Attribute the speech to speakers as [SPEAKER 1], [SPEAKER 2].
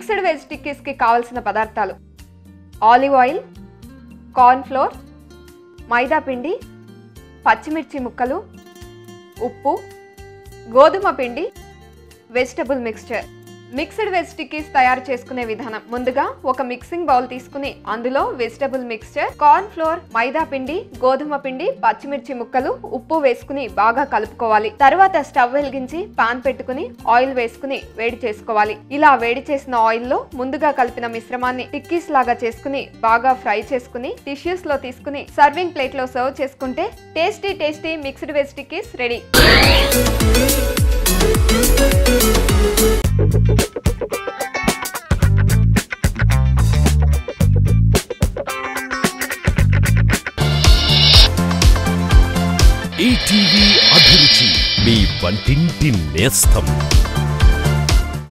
[SPEAKER 1] mixed veg టిక్కీస్కి కావలసిన పదార్థాలు ఆలివ్ ఆయిల్ కార్న్ ఫ్లోర్ మైదా పిండి పచ్చిమిర్చి ముక్కలు ఉప్పు గోధుమ పిండి vegetable mixture mixed veg tikkis తయారు చేసుకునే విధానం ముందుగా ఒక మిక్సింగ్ బౌల్ తీసుకుని అందులో వెజిటబుల్ మిక్స్చర్ కార్న్ ఫ్లోర్ మైదా పిండి గోధుమ పిండి పచ్చిమిర్చి ముక్కలు ఉప్పు వేసుకుని బాగా కలుపుకోవాలి తర్వాత స్టవ్ వెలిగించి పాన్ పెట్టుకుని ఆయిల్ వేసుకుని వేడి చేసుకోవాలి ఇలా వేడి చేసిన ఆయిల్ లో ముందుగా కలిపిన మిశ్రమాన్ని టిక్కీస్ లాగా చేసుకుని బాగా ఫ్రై చేసుకుని టిష్యూస్ లో తీసుకుని సర్వింగ్ ప్లేట్ లో సర్వ్ చేసుకుంటే tasty tasty mixed veg tikkis ready
[SPEAKER 2] ETV Abhiruchi మీ వంటింటి నేస్తం